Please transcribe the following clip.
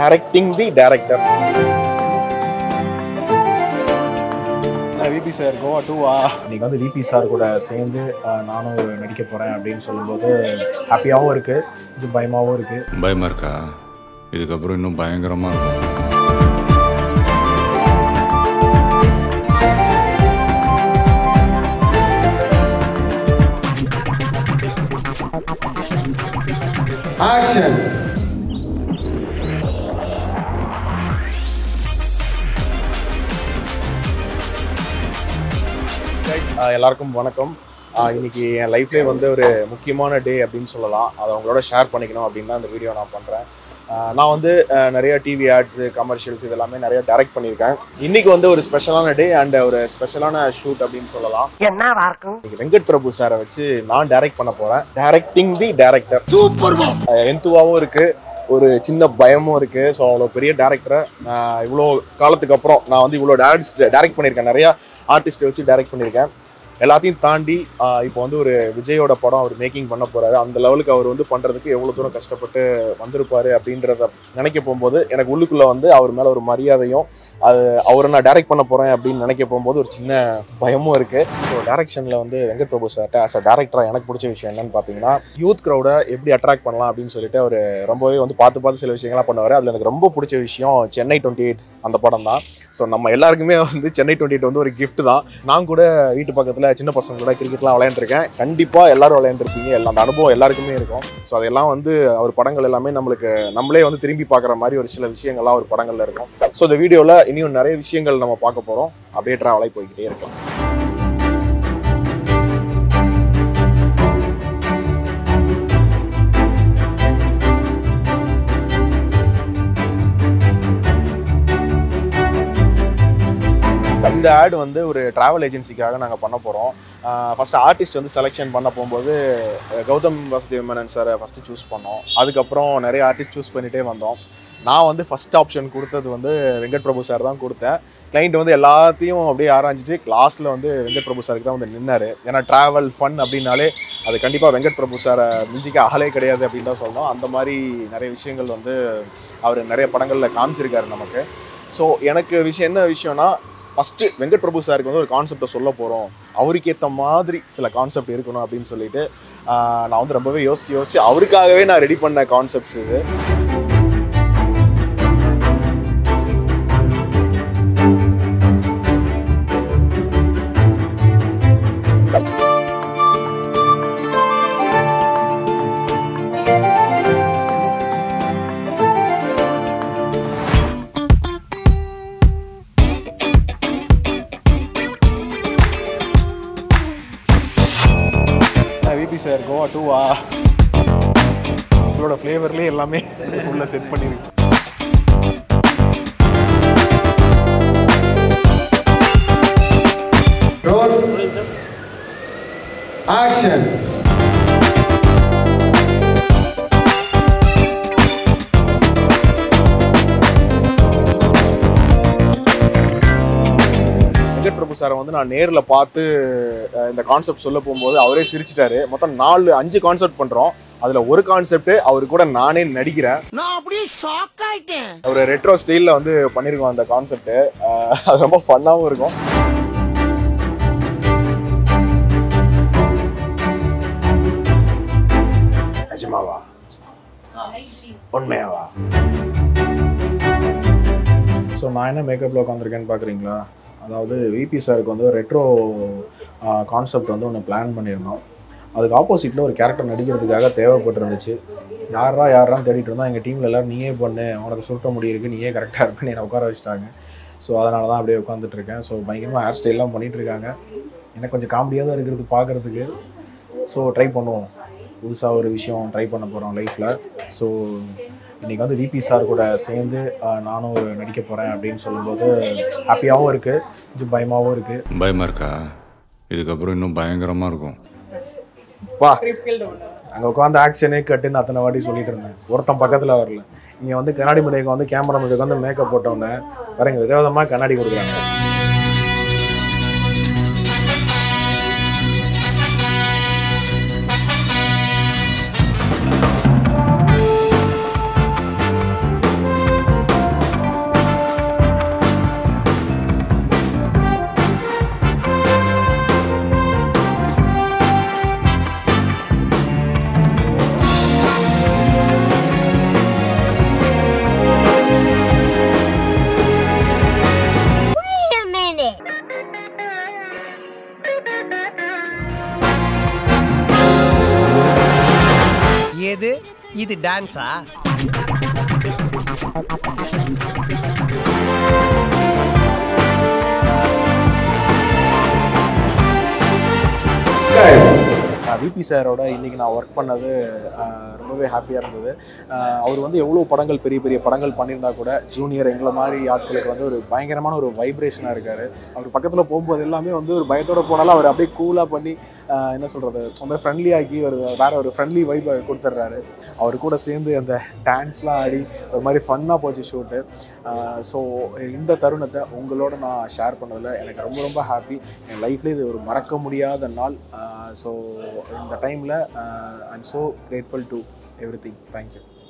directing the director VP sir கோவா டூவா இன்னைக்கு வந்து விபி சார் கூட சேர்ந்து அஹ், நானும் நடிக்க போறேன் அப்படின்னு சொல்லும்போது ஹாப்பியாகவும் இருக்கு கொஞ்சம் பயமாகவும் இருக்கு பயமா இருக்கா இதுக்கப்புறம் இன்னும் பயங்கரமா இருக்கும் ஆக்ஷன் Guys, அஹ், எல்லாருக்கும் வணக்கம் அஹ், இன்னைக்கு என் லைஃப்லேயே வந்து ஒரு முக்கியமான டே அப்படின்னு சொல்லலாம் அதை உங்களோட ஷேர் பண்ணிக்கணும் அப்படின்னு தான் இந்த வீடியோ நான் பண்ணுறேன் நான் வந்து அஹ், நிறைய டிவி ஆட்ஸ் கமர்ஷியல்ஸ் இதெல்லாமே நிறைய டைரக்ட் பண்ணியிருக்கேன் இன்னைக்கு வந்து ஒரு ஸ்பெஷலான டே அண்ட் ஒரு ஸ்பெஷலான ஷூட் அப்படின்னு சொல்லலாம் என்னவா இருக்கும் இன்னைக்கு வெங்கட் பிரபு சாரை வச்சு நான் டைரக்ட் பண்ண போறேன் டைரக்டிங் தி டைரக்டர் சூப்பர் எந்துவாவும் இருக்கு ஒரு சின்ன பயமும் இருக்கு ஸோ அவ்வளோ பெரிய டேரக்டரை இவ்வளோ காலத்துக்கு அப்புறம் நான் வந்து இவ்வளோ டேரக்ட் டைரக்ட் பண்ணியிருக்கேன் நிறைய ஆர்டிஸ்ட்டை வச்சு டைரக்ட் பண்ணியிருக்கேன் எல்லாத்தையும் தாண்டி ஆஹ் இப்போ வந்து ஒரு விஜயோட படம் அவர் மேக்கிங் பண்ண போறாரு அந்த லெவலுக்கு அவர் வந்து பண்றதுக்கு எவ்வளவு தூரம் கஷ்டப்பட்டு வந்திருப்பாரு அப்படின்றத நினைக்க போகும்போது எனக்கு உள்ளுக்குள்ள வந்து அவர் மேல ஒரு மரியாதையும் அது அவரை நான் டைரக்ட் பண்ண போறேன் அப்படின்னு நினைக்க போகும்போது ஒரு சின்ன பயமும் இருக்கு ஸோ டைரக்ஷன்ல வந்து வெங்கட் பிரபு சார்ட்ட ஆஸ் அ டேரக்டரா எனக்கு பிடிச்ச விஷயம் என்னன்னு பார்த்தீங்கன்னா யூத் க்ரௌடை எப்படி அட்ராக்ட் பண்ணலாம் அப்படின்னு சொல்லிட்டு அவர் ரொம்பவே வந்து பார்த்து பார்த்து சில விஷயங்கள்லாம் பண்ணுவார் அதில் எனக்கு ரொம்ப பிடிச்ச விஷயம் சென்னை டுவெண்ட்டி எயிட் அந்த படம் தான் ஸோ நம்ம எல்லாருக்குமே வந்து சென்னை டுவெண்ட்டி எயிட் வந்து ஒரு gift தான் நான் கூட வீட்டு பக்கத்தில் சின்ன பசங்க கூட கிரிக்கெட்லாம் விளையாண்டுருக்கேன் கண்டிப்பாக எல்லாரும் விளையாண்டுருப்பீங்க எல்லாம் அந்த அனுபவம் எல்லாருக்குமே இருக்கும் ஸோ அதெல்லாம் வந்து அவர் படங்கள் எல்லாமே நம்மளுக்கு நம்மளே வந்து திரும்பி பார்க்குற மாதிரி ஒரு சில விஷயங்கள்லாம் ஒரு படங்கள்ல இருக்கும் ஸோ இந்த வீடியோவில் இனியும் நிறைய விஷயங்கள் நம்ம பார்க்க போகிறோம் அப்படியே ட்ராவலாகி போய்கிட்டே இருக்கலாம் இந்த ஆட் வந்து ஒரு டிராவல் ஏஜென்சிக்காக நாங்கள் பண்ண போகிறோம் ஃபர்ஸ்ட் ஆர்டிஸ்ட் வந்து செலெக்ஷன் பண்ண போகும்போது அஹ், கௌதம் வசுதேவ் மேனன் சாரை ஃபஸ்ட்டு சூஸ் பண்ணோம் அதுக்கப்புறம் நிறைய ஆர்டிஸ்ட் சூஸ் பண்ணிகிட்டே வந்தோம் நான் வந்து ஃபர்ஸ்ட் ஆப்ஷன் கொடுத்தது வந்து வெங்கட் பிரபு சார் தான் கொடுத்தேன் கிளைண்ட் வந்து எல்லாத்தையும் அப்படியே ஆராய்ஞ்சிட்டு லாஸ்ட்டில் வந்து வெங்கட் பிரபு சாருக்கு தான் வந்து நின்னாரு ஏன்னா ட்ராவல் ஃபன் அப்படின்னாலே அது கண்டிப்பாக வெங்கட் பிரபு சாரை மிஞ்சிக்க ஆளே கிடையாது அப்படின்னு தான் சொல்லணும் அந்த மாதிரி நிறைய விஷயங்கள் வந்து அவர் நிறைய படங்களில் காமிச்சிருக்காரு நமக்கு ஸோ எனக்கு விஷயம் என்ன விஷயம்னா ஃபஸ்ட்டு வெங்கட் பிரபு சாருக்கு வந்து ஒரு கான்செப்டை சொல்ல போகிறோம் அவருக்கு ஏற்ற மாதிரி சில கான்செப்ட் இருக்கணும் அப்படின்னு சொல்லிட்டு ஆஹ், நான் வந்து ரொம்பவே யோசிச்சு யோசிச்சு அவருக்காகவே நான் ரெடி பண்ண கான்செப்ட்ஸ் இது விபி சார் கோவா டூவா இதோட ஃப்ளேவர்லேயே எல்லாமே உள்ள செட் பண்ணியிருக்கு ரோல் ஆக்ஷன் வெங்கட் பிரபு சாரை வந்து நான் நேரில் பார்த்து அஹ், இந்த கான்செப்ட் சொல்ல போகும்போது அவரே சிரிச்சிட்டாரு மொத்தம் நாலு அஞ்சு கான்செப்ட் பண்ணுறோம் அதில் ஒரு கான்செப்ட் அவர் கூட நானே நடிக்கிறேன் நான் அப்படியே ஷாக் ஆயிட்டேன் ஒரு ரெட்ரோ ஸ்டைலில் வந்து பண்ணியிருக்கோம் அந்த கான்செப்ட் அது ரொம்ப ஃபன்னாகவும் இருக்கும் நிஜமாவா உண்மையாவா ஸோ நான் என்ன மேக்கப்பில் உட்காந்துருக்கேன்னு பார்க்குறீங்களா அதாவது விபி சாருக்கு வந்து ரெட்ரோ கான்செப்ட் வந்து ஒன்று பிளான் பண்ணியிருந்தோம் அதுக்கு ஆப்போசிட்டில் ஒரு கேரக்டர் நடிக்கிறதுக்காக தேவைப்பட்டிருந்துச்சு யாரா யாரான்னு தேடிட்டு இருந்தால் எங்கள் டீமில் எல்லோரும் நீயே பண்ணு உனக்கு சுருட்ட முடி இருக்கு நீயே கரெக்டாக இருக்குன்னு என்னை உட்கார வச்சுட்டாங்க ஸோ அதனால தான் அப்படியே உட்காந்துட்டு இருக்கேன் ஸோ பயங்கரமாக ஹேர் ஸ்டைல்லாம் பண்ணிட்டு இருக்காங்க எனக்கு கொஞ்சம் காமெடியாக தான் இருக்கிறது பார்க்குறதுக்கு ஸோ ட்ரை பண்ணுவோம் புதுசாக ஒரு விஷயம் ட்ரை பண்ண போகிறோம் லைஃப்பில் ஸோ இன்றைக்கி வந்து விபி சார் கூட சேர்ந்து ஆஹ், நானும் ஒரு நடிக்க போகிறேன் அப்படின்னு சொல்லும்போது ஹாப்பியாகவும் இருக்குது கொஞ்சம் பயமாகவும் இருக்குது பயமா இருக்கா இதுக்கப்புறம் இன்னும் பயங்கரமா இருக்கும் வா அங்கே உட்காந்து ஆக்ஷனே கட்டுன்னு அத்தனை வாட்டி சொல்லிட்டு இருந்தேன் ஒருத்தன் பக்கத்தில் வரல இங்கே வந்து கண்ணாடி முன்னாடி வந்து கேமரா முன்னாடி வந்து மேக்கப் போட்டோன்னே பாருங்க விதவிதமாக கண்ணாடி கொடுக்குறாங்க எது இது டான்ஸா விபி சாரோட இன்னைக்கு நான் ஒர்க் பண்ணது ஆஹ், ரொம்பவே ஹாப்பியாக இருந்தது ஆஹ், அவர் வந்து எவ்வளோ படங்கள் பெரிய பெரிய படங்கள் பண்ணியிருந்தா கூட ஜூனியர் எங்களை மாதிரி ஆட்களுக்கு வந்து ஒரு பயங்கரமான ஒரு வைப்ரேஷனாக இருக்கார் அவர் பக்கத்தில் போகும்போது எல்லாமே வந்து ஒரு பயத்தோட போனாலும் அவர் அப்படியே கூலாக பண்ணி ஆஹ், என்ன சொல்கிறது ரொம்ப ஃப்ரெண்ட்லி ஆக்கி ஒரு வேற ஒரு ஃப்ரெண்ட்லி வைப்பை கொடுத்துட்றாரு அவர் கூட சேர்ந்து அந்த டான்ஸ்லாம் ஆடி ஒரு மாதிரி ஃபன்னாக போச்சு ஷூட்டு ஸோ இந்த தருணத்தை உங்களோட நான் ஷேர் பண்ணதில் எனக்கு ரொம்ப ரொம்ப ஹாப்பி என் லைஃப்லேயே இது ஒரு மறக்க முடியாத நாள் ஸோ இந்த டைமில் I am so grateful to everything thank you